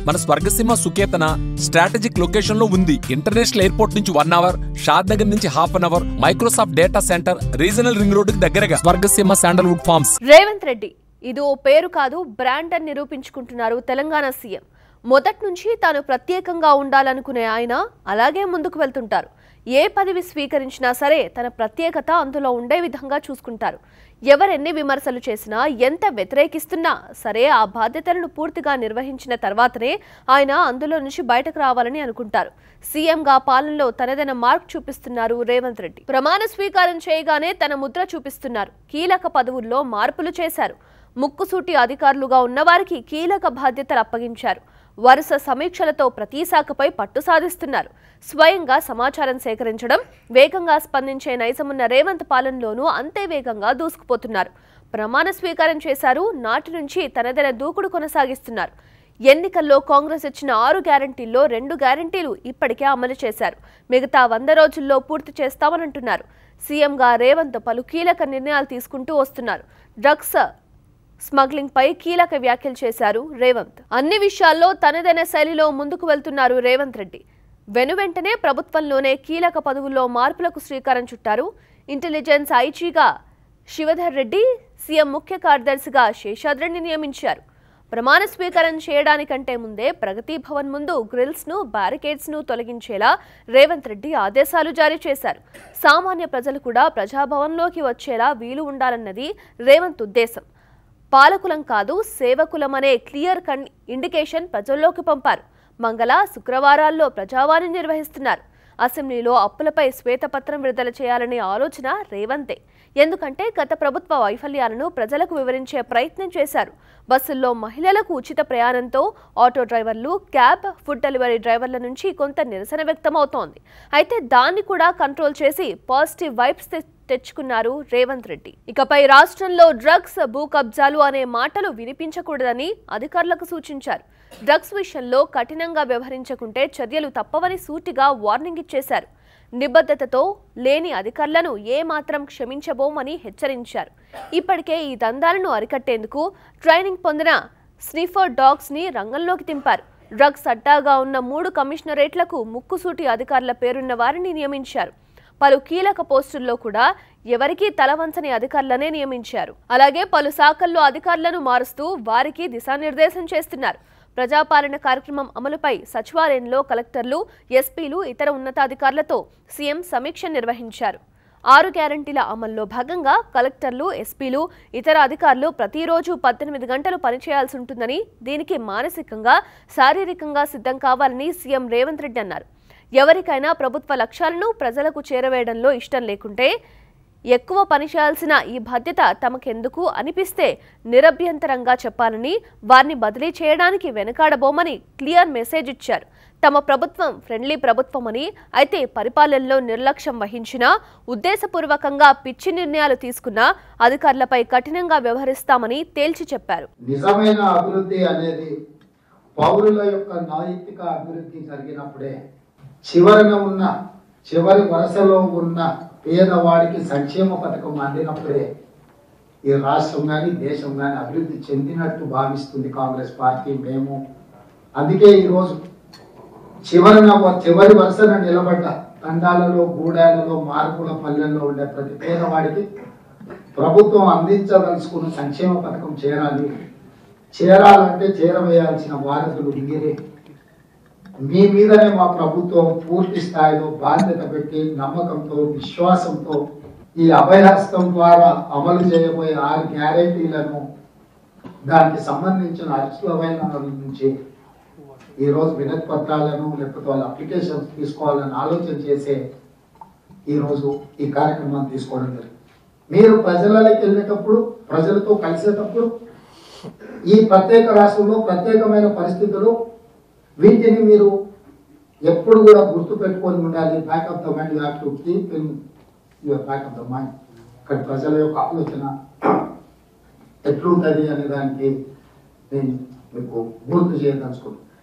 మన స్వర్గసీమ సుకేతన strategic location లో ఉంది ఇంటర్నేషనల్ ఎయిర్పోర్ట్ నుంచి వన్ అవర్ షాద్ నగర్ నుంచి half an hour Microsoft data centre regional ring road దగ్గరగా స్వర్గసీమ శాండల్వుడ్ ఫార్మ్స్ రేవంత్ రెడ్డి ఇది ఓ పేరు కాదు బ్రాండ్ అని నిరూపించుకుంటున్నారు తెలంగాణ సీఎం మొదటి నుంచి తాను ప్రత్యేకంగా ఉండాలనుకునే ఆయన అలాగే ముందుకు వెళ్తుంటారు ఏ పదవి స్వీకరించినా సరే తన ప్రత్యేకత అందులో ఉండే విధంగా చూసుకుంటారు ఎవరెన్ని విమర్శలు చేసినా ఎంత వ్యతిరేకిస్తున్నా సరే ఆ బాధ్యతలను పూర్తిగా నిర్వహించిన తర్వాతనే ఆయన అందులో నుంచి బయటకు రావాలని అనుకుంటారు సీఎంగా పాలనలో తనదైన మార్క్ చూపిస్తున్నారు రేవంత్ రెడ్డి ప్రమాణ స్వీకారం చేయగానే తన ముద్ర చూపిస్తున్నారు కీలక పదవుల్లో మార్పులు చేశారు ముక్కుసూటి అధికారులుగా ఉన్నవారికి కీలక బాధ్యతలు అప్పగించారు వరుస సమీక్షలతో ప్రతి శాఖపై పట్టు సాధిస్తున్నారు స్వయంగా సమాచారం సేకరించడం వేగంగా స్పందించే నైజమున్న రేవంత్ పాలనలోనూ అంతే వేగంగా దూసుకుపోతున్నారు ప్రమాణ స్వీకారం చేశారు నాటి నుంచి తనదైన దూకుడు కొనసాగిస్తున్నారు ఎన్నికల్లో కాంగ్రెస్ ఇచ్చిన ఆరు గ్యారంటీల్లో రెండు గ్యారంటీలు ఇప్పటికే అమలు చేశారు మిగతా వంద రోజుల్లో పూర్తి చేస్తామనంటున్నారు సీఎంగా రేవంత్ పలు కీలక నిర్ణయాలు తీసుకుంటూ వస్తున్నారు డ్రగ్స్ స్మగ్లింగ్ పై కీలక వ్యాఖ్యలు చేశారు రేవంత్ అన్ని విషయాల్లో తనదైన శైలిలో ముందుకు వెళ్తున్నారు రేవంత్ రెడ్డి వెనువెంటనే ప్రభుత్వంలోనే కీలక పదవుల్లో మార్పులకు శ్రీకారం చుట్టారు ఇంటెలిజెన్స్ ఐజీగా శివధర్ రెడ్డి సీఎం ముఖ్య కార్యదర్శిగా శేషాద్రిని నియమించారు ప్రమాణ స్వీకారం చేయడానికంటే ముందే ప్రగతి భవన్ ముందు గ్రిల్స్ ను బ్యారికేడ్స్ ను తొలగించేలా రేవంత్ రెడ్డి ఆదేశాలు జారీ చేశారు సామాన్య ప్రజలు కూడా ప్రజాభవన్లోకి వచ్చేలా వీలు ఉండాలన్నది రేవంత్ ఉద్దేశం పాలకులం కాదు సేవకులమనే క్లియర్ కన్ ఇండికేషన్ ప్రజల్లోకి పంపారు మంగళ శుక్రవారాల్లో ప్రజావాణి నిర్వహిస్తున్నారు అసెంబ్లీలో అప్పులపై శ్వేతపత్రం విడుదల చేయాలనే ఆలోచన రేవంతే ఎందుకంటే గత ప్రభుత్వ వైఫల్యాలను ప్రజలకు వివరించే ప్రయత్నం చేశారు బస్సుల్లో మహిళలకు ఉచిత ప్రయాణంతో ఆటో డ్రైవర్లు క్యాబ్ ఫుడ్ డెలివరీ డ్రైవర్ల నుంచి కొంత నిరసన వ్యక్తమవుతోంది అయితే దాన్ని కూడా కంట్రోల్ చేసి పాజిటివ్ వైబ్స్ తె- తెచ్చుకున్నారు రేవంత్ రెడ్డి ఇకపై రాష్ట్రంలో డ్రగ్స్ భూ కబ్జాలు అనే మాటలు వినిపించకూడదని అధికారులకు సూచించారు డ్రగ్స్ విషయంలో కఠినంగా వ్యవహరించకుంటే చర్యలు తప్పవని సూటిగా వార్నింగ్ ఇచ్చేశారు నిబద్ధతతో లేని అధికారులను ఏమాత్రం క్షమించబోమని హెచ్చరించారు ఇప్పటికే ఈ దందాలను అరికట్టేందుకు ట్రైనింగ్ పొందిన స్నిఫర్ డాగ్స్ ని రంగంలోకి దింపారు డ్రగ్స్ అడ్డాగా ఉన్న మూడు కమిషనరేట్లకు ముక్కుసూటి అధికారుల పేరున్న వారిని నియమించారు పలు కీలక పోస్టుల్లో కూడా ఎవరికీ తలవంచని అధికారులనే నియమించారు అలాగే పలు శాఖల్లో అధికారులను మారుస్తూ వారికి దిశానిర్దేశం చేస్తున్నారు ప్రజాపాలన కార్యక్రమం అమలుపై సచివాలయంలో కలెక్టర్లు ఎస్పీలు ఇతర ఉన్నతాధికారులతో సీఎం సమీక్ష నిర్వహించారు ఆరు గ్యారంటీల అమల్లో భాగంగా కలెక్టర్లు ఎస్పీలు ఇతర అధికారులు ప్రతిరోజు పద్దెనిమిది గంటలు పనిచేయాల్సి ఉంటుందని దీనికి మానసికంగా శారీరకంగా సిద్ధం కావాలని సీఎం రేవంత్ రెడ్డి అన్నారు ఎవరికైనా ప్రభుత్వ లక్ష్యాలను ప్రజలకు చేరవేయడంలో ఇష్టం లేకుంటే ఎక్కువ పని చేయాల్సిన ఈ బాధ్యత తమకెందుకు అనిపిస్తే నిరభ్యంతరంగా చెప్పాలని వారిని బదిలీ చేయడానికి వెనకాడబోమని క్లియర్ మెసేజ్ ఇచ్చారు తమ ప్రభుత్వం ఫ్రెండ్లీ ప్రభుత్వమని అయితే పరిపాలనలో నిర్లక్ష్యం వహించినా ఉద్దేశపూర్వకంగా పిచ్చి నిర్ణయాలు తీసుకున్నా అధికారులపై కఠినంగా వ్యవహరిస్తామని తేల్చి చెప్పారు నిజమైన అభివృద్ధి అనేది పౌరుల యొక్క నైతిక అభివృద్ధి జరిగినప్పుడే చివరన ఉన్న చివరి వరుసలో ఉన్న పేదవాడికి సంక్షేమ పథకం అందినప్పుడే ఈ రాష్ట్రం కానీ దేశం కానీ అభివృద్ధి చెందినట్టు భావిస్తుంది కాంగ్రెస్ పార్టీ మేము అందుకే ఈరోజు చివరన చివరి వరుసన నిలబడ్డ తండాలలో గూడాలలో మార్పుల పల్లెల్లో ఉండే ప్రతి పేదవాడికి ప్రభుత్వం అందించదలుచుకున్న సంక్షేమ పథకం చేరాలి చేరాలంటే చేరవేయాల్సిన వారసులు మీరే మీ మీదనే మా ప్రభుత్వం పూర్తి స్థాయిలో బాధ్యత పెట్టి నమ్మకంతో విశ్వాసంతో ఈ అభయహస్తం ద్వారా అమలు చేయబోయే ఆరు గ్యారెంటీలను దానికి సంబంధించిన అర్చులమైన నుంచి ఈ రోజు వినతి పత్రాలను లేకపోతే వాళ్ళ అప్లికేషన్స్ తీసుకోవాలని ఆలోచన చేసే ఈ రోజు ఈ కార్యక్రమాన్ని తీసుకోవడం జరిగింది మీరు ప్రజలకి వెళ్ళేటప్పుడు ప్రజలతో కలిసేటప్పుడు ఈ ప్రత్యేక రాష్ట్రంలో ప్రత్యేకమైన పరిస్థితులు వీటిని మీరు ఎప్పుడు కూడా గుర్తు పెట్టుకొని ఉండాలి back of the mind you have to keep in your back of the mind ఇక్కడ ప్రజల యొక్క ఆలోచన ఎట్లుంటుంది అనే దానికి నేను మీకు గుర్తు చేయదలుచుకుంటున్నాను